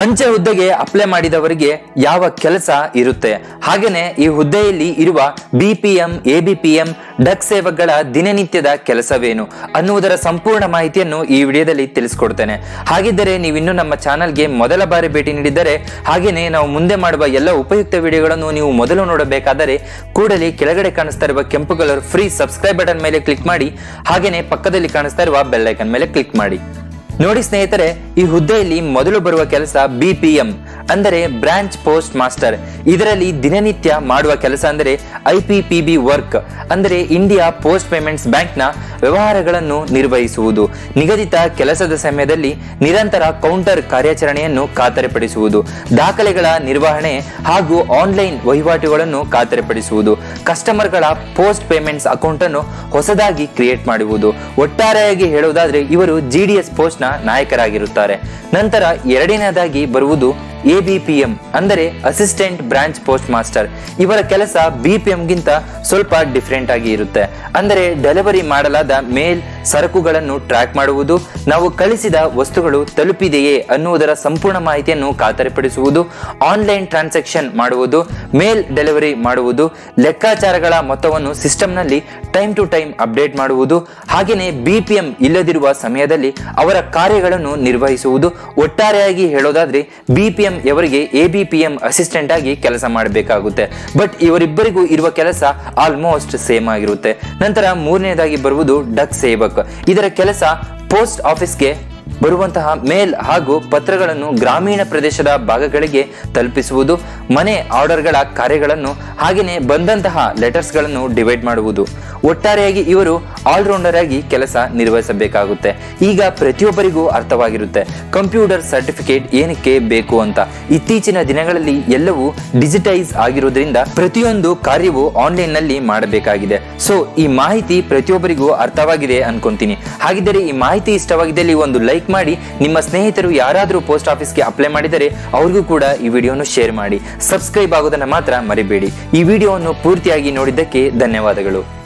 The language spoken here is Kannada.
ಅಂಚೆ ಹುದ್ದೆಗೆ ಅಪ್ಲೈ ಮಾಡಿದವರಿಗೆ ಯಾವ ಕೆಲಸ ಇರುತ್ತೆ ಹಾಗೇನೆ ಈ ಹುದ್ದೆಯಲ್ಲಿ ಇರುವ ಬಿಪಿಎಂ ಎಬಿಪಿಎಂ ಡಕ್ ಸೇವಕಗಳ ದಿನನಿತ್ಯದ ಕೆಲಸವೇನು ಅನ್ನುವುದರ ಸಂಪೂರ್ಣ ಮಾಹಿತಿಯನ್ನು ಈ ವಿಡಿಯೋದಲ್ಲಿ ತಿಳಿಸ್ಕೊಡ್ತೇನೆ ಹಾಗಿದ್ದರೆ ನೀವಿನ್ನು ನಮ್ಮ ಚಾನಲ್ಗೆ ಮೊದಲ ಬಾರಿ ಭೇಟಿ ನೀಡಿದ್ದರೆ ಹಾಗೇನೆ ನಾವು ಮುಂದೆ ಮಾಡುವ ಎಲ್ಲ ಉಪಯುಕ್ತ ವಿಡಿಯೋಗಳನ್ನು ನೀವು ಮೊದಲು ನೋಡಬೇಕಾದರೆ ಕೂಡಲೇ ಕೆಳಗಡೆ ಕಾಣಿಸ್ತಾ ಇರುವ ಕೆಂಪು ಕಲರ್ ಫ್ರೀ ಸಬ್ಸ್ಕ್ರೈಬ್ ಬಟನ್ ಮೇಲೆ ಕ್ಲಿಕ್ ಮಾಡಿ ಹಾಗೇನೆ ಪಕ್ಕದಲ್ಲಿ ಕಾಣಿಸ್ತಾ ಇರುವ ಬೆಲ್ ಐಕನ್ ಮೇಲೆ ಕ್ಲಿಕ್ ಮಾಡಿ ನೋಡಿ ಸ್ನೇಹಿತರೆ ಈ ಹುದ್ದೆಯಲ್ಲಿ ಮೊದಲು ಬರುವ ಕೆಲಸ ಬಿಪಿಎಂ ಅಂದರೆ ಬ್ರಾಂಚ್ ಪೋಸ್ಟ್ ಮಾಸ್ಟರ್ ಇದರಲ್ಲಿ ದಿನನಿತ್ಯ ಮಾಡುವ ಕೆಲಸ ಅಂದರೆ ಐಪಿಪಿಬಿ ವರ್ಕ್ ಅಂದರೆ ಇಂಡಿಯಾ ಪೋಸ್ಟ್ ಪೇಮೆಂಟ್ಸ್ ಬ್ಯಾಂಕ್ನ ವ್ಯವಹಾರಗಳನ್ನು ನಿರ್ವಹಿಸುವುದು ನಿಗದಿತ ಕೆಲಸದ ಸಮಯದಲ್ಲಿ ನಿರಂತರ ಕೌಂಟರ್ ಕಾರ್ಯಾಚರಣೆಯನ್ನು ಖಾತರಿಪಡಿಸುವುದು ದಾಖಲೆಗಳ ನಿರ್ವಹಣೆ ಹಾಗೂ ಆನ್ಲೈನ್ ವಹಿವಾಟುಗಳನ್ನು ಖಾತರಿಪಡಿಸುವುದು ಕಸ್ಟಮರ್ಗಳ ಪೋಸ್ಟ್ ಪೇಮೆಂಟ್ಸ್ ಅಕೌಂಟ್ ಅನ್ನು ಹೊಸದಾಗಿ ಕ್ರಿಯೇಟ್ ಮಾಡುವುದು ಒಟ್ಟಾರೆಯಾಗಿ ಹೇಳುವುದಾದ್ರೆ ಇವರು ಜಿಡಿಎಸ್ ಪೋಸ್ಟ್ ನ ನಾಯಕರಾಗಿರುತ್ತಾರೆ ನಂತರ ಎರಡನೇದಾಗಿ ಬರುವುದು ಎಬಿಪಿಎಂ ಅಂದರೆ ಅಸಿಸ್ಟೆಂಟ್ ಬ್ರಾಂಚ್ ಪೋಸ್ಟ್ ಮಾಸ್ಟರ್ ಇವರ ಕೆಲಸ ಬಿಪಿಎಂ ಗಿಂತ ಸ್ವಲ್ಪ ಡಿಫ್ರೆಂಟ್ ಆಗಿ ಇರುತ್ತೆ ಅಂದರೆ ಡೆಲಿವರಿ ಮಾಡಲಾದ ಮೇಲ್ ಸರಕುಗಳನ್ನು ಟ್ರ್ಯಾಕ್ ಮಾಡುವುದು ನಾವು ಕಳಿಸಿದ ವಸ್ತುಗಳು ತಲುಪಿದೆಯೇ ಅನ್ನುವುದರ ಸಂಪೂರ್ಣ ಮಾಹಿತಿಯನ್ನು ಖಾತರಿಪಡಿಸುವುದು ಆನ್ಲೈನ್ ಟ್ರಾನ್ಸಾಕ್ಷನ್ ಮಾಡುವುದು ಮೇಲ್ ಡೆಲಿವರಿ ಮಾಡುವುದು ಲೆಕ್ಕಾಚಾರಗಳ ಮೊತ್ತವನ್ನು ಸಿಸ್ಟಮ್ನಲ್ಲಿ ಟೈಮ್ ಟು ಟೈಮ್ ಅಪ್ಡೇಟ್ ಮಾಡುವುದು ಹಾಗೆಯೇ ಬಿಪಿಎಂ ಇಲ್ಲದಿರುವ ಸಮಯದಲ್ಲಿ ಅವರ ಕಾರ್ಯಗಳನ್ನು ನಿರ್ವಹಿಸುವುದು ಒಟ್ಟಾರೆಯಾಗಿ ಹೇಳೋದಾದ್ರೆ ಬಿಪಿಎಂ ಇವರಿಗೆ ಎಬಿಪಿಎಂ ಅಸಿಸ್ಟೆಂಟ್ ಆಗಿ ಕೆಲಸ ಮಾಡಬೇಕಾಗುತ್ತೆ ಬಟ್ ಇವರಿಬ್ಬರಿಗೂ ಇರುವ ಕೆಲಸ ಆಲ್ಮೋಸ್ಟ್ ಸೇಮ್ ಆಗಿರುತ್ತೆ ನಂತರ ಮೂರನೇದಾಗಿ ಬರುವುದು ಡಕ್ ಸೇವಕ್ ಇದರ ಕೆಲಸ ಪೋಸ್ಟ್ ಆಫೀಸ್ಗೆ ಬರುವಂತಹ ಮೇಲ್ ಹಾಗೂ ಪತ್ರಗಳನ್ನು ಗ್ರಾಮೀಣ ಪ್ರದೇಶದ ಭಾಗಗಳಿಗೆ ತಲುಪಿಸುವುದು ಮನೆ ಆರ್ಡರ್ಗಳ ಕಾರ್ಯಗಳನ್ನು ಹಾಗೆಯೇ ಬಂದಂತಹ ಲೆಟರ್ಸ್ಗಳನ್ನು ಡಿವೈಡ್ ಮಾಡುವುದು ಒಟ್ಟಾರೆಯಾಗಿ ಇವರು ಆಲ್ರೌಂಡರ್ ಆಗಿ ಕೆಲಸ ನಿರ್ವಹಿಸಬೇಕಾಗುತ್ತೆ ಈಗ ಪ್ರತಿಯೊಬ್ಬರಿಗೂ ಅರ್ಥವಾಗಿರುತ್ತೆ ಕಂಪ್ಯೂಟರ್ ಸರ್ಟಿಫಿಕೇಟ್ ಏನಕ್ಕೆ ಬೇಕು ಅಂತ ಇತ್ತೀಚಿನ ದಿನಗಳಲ್ಲಿ ಎಲ್ಲವೂ ಡಿಜಿಟೈಸ್ ಆಗಿರೋದ್ರಿಂದ ಪ್ರತಿಯೊಂದು ಕಾರ್ಯವು ಆನ್ಲೈನ್ ನಲ್ಲಿ ಮಾಡಬೇಕಾಗಿದೆ ಸೊ ಈ ಮಾಹಿತಿ ಪ್ರತಿಯೊಬ್ಬರಿಗೂ ಅರ್ಥವಾಗಿದೆ ಅನ್ಕೊಂತೀನಿ ಹಾಗಿದ್ದರೆ ಈ ಮಾಹಿತಿ ಇಷ್ಟವಾಗಿದ್ದಲ್ಲಿ ಒಂದು ಲೈಕ್ ಮಾಡಿ ನಿಮ್ಮ ಸ್ನೇಹಿತರು ಯಾರಾದರೂ ಪೋಸ್ಟ್ ಆಫೀಸ್ಗೆ ಅಪ್ಲೈ ಮಾಡಿದರೆ ಅವ್ರಿಗೂ ಕೂಡ ಈ ವಿಡಿಯೋನು ಶೇರ್ ಮಾಡಿ ಸಬ್ಸ್ಕ್ರೈಬ್ ಆಗೋದನ್ನ ಮಾತ್ರ ಮರಿಬೇಡಿ ಈ ವಿಡಿಯೋವನ್ನು ಪೂರ್ತಿಯಾಗಿ ನೋಡಿದ್ದಕ್ಕೆ ಧನ್ಯವಾದಗಳು